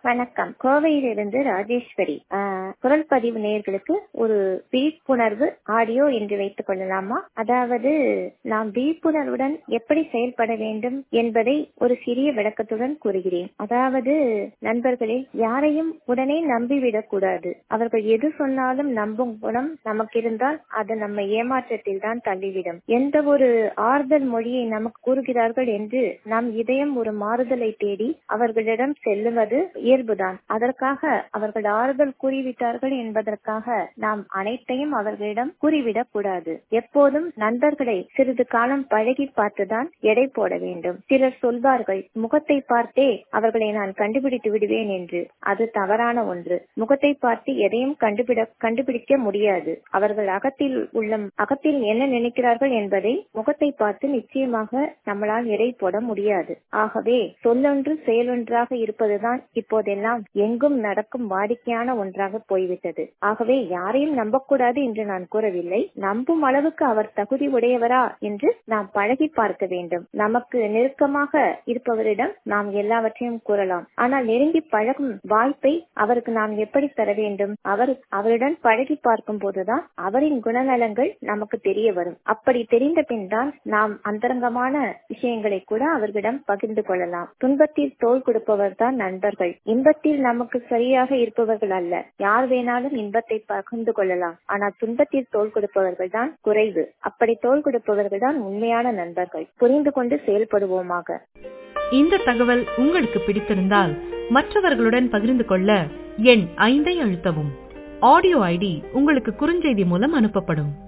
வணக்கம் கோவையிலிருந்து ராஜேஸ்வரி ஆஹ், குரல் பதிவு நேயர்களுக்கு ஒரு விழிப்புணர்வு ஆடியோ என்று வைத்துக் கொள்ளலாமா அதாவது நாம் விழிப்புணர்வுடன் எப்படி செயல்பட வேண்டும் என்பதை ஒரு சிறிய விளக்கத்துடன் கூறுகிறேன் அதாவது நண்பர்களே யாரையும் உடனே நம்பிவிடக் கூடாது அவர்கள் எது சொன்னாலும் நம்பும் குணம் நமக்கு இருந்தால் அது நம்ம ஏமாற்றத்தில் தான் தள்ளிவிடும் எந்த ஒரு ஆறுதல் மொழியை நமக்கு கூறுகிறார்கள் என்று நம் இதயம் ஒரு மாறுதலை தேடி அவர்களிடம் செல்லுவது இயல்புதான் அதற்காக அவர்கள் ஆறுதல் கூறிவிட்டார்கள் என்பதற்காக நாம் அனைத்தையும் அவர்களிடம் கூறிவிடக் கூடாது எப்போதும் நண்பர்களை சிறிது காலம் பழகி பார்த்துதான் எடை போட வேண்டும் சிலர் சொல்வார்கள் முகத்தை பார்த்தே அவர்களை நான் கண்டுபிடித்து விடுவேன் என்று அது தவறான ஒன்று முகத்தை பார்த்து எதையும் கண்டுபிட கண்டுபிடிக்க முடியாது அவர்கள் அகத்தில் உள்ள அகத்தில் என்ன நினைக்கிறார்கள் என்பதை முகத்தை பார்த்து நிச்சயமாக நம்மளால் எடை போட முடியாது ஆகவே சொல்லொன்று செயலொன்றாக இருப்பதுதான் இப்போதெல்லாம் எங்கும் நடக்கும் வாடிக்கையான ஒன்றாக போய்விட்டது ஆகவே யாரையும் நம்பக்கூடாது என்று நான் கூறவில்லை நம்பும் அளவுக்கு அவர் தகுதி உடையவரா என்று நாம் பழகி பார்க்க வேண்டும் நமக்கு நெருக்கமாக இருப்பவரிடம் நாம் எல்லாவற்றையும் கூறலாம் ஆனால் நெருங்கி பழகும் வாய்ப்பை அவருக்கு நாம் எப்படி தர வேண்டும் அவர் அவருடன் பழகி பார்க்கும் போதுதான் அவரின் குணநலங்கள் நமக்கு தெரிய வரும் அப்படி தெரிந்த பின் தான் நாம் அந்தரங்கமான விஷயங்களை கூட அவர்களிடம் பகிர்ந்து கொள்ளலாம் துன்பத்தில் தோல் கொடுப்பவர் தான் நண்பர்கள் இன்பத்தில் நமக்கு சரியாக இருப்பவர்கள் அல்ல யார் வேணாலும் இன்பத்தை பகிர்ந்து கொள்ளலாம் ஆனால் துன்பத்தில் தோல் கொடுப்பவர்கள் தான் குறைவு அப்படி தோல் கொடுப்பவர்கள் தான் உண்மையான நண்பர்கள் புரிந்து கொண்டு செயல்படுவோமாக இந்த தகவல் உங்களுக்கு பிடித்திருந்தால் மற்றவர்களுடன் பகிர்ந்து கொள்ள எண் ஐந்தை அழுத்தவும் ஆடியோ ஐடி உங்களுக்கு குறுஞ்செய்தி மூலம் அனுப்பப்படும்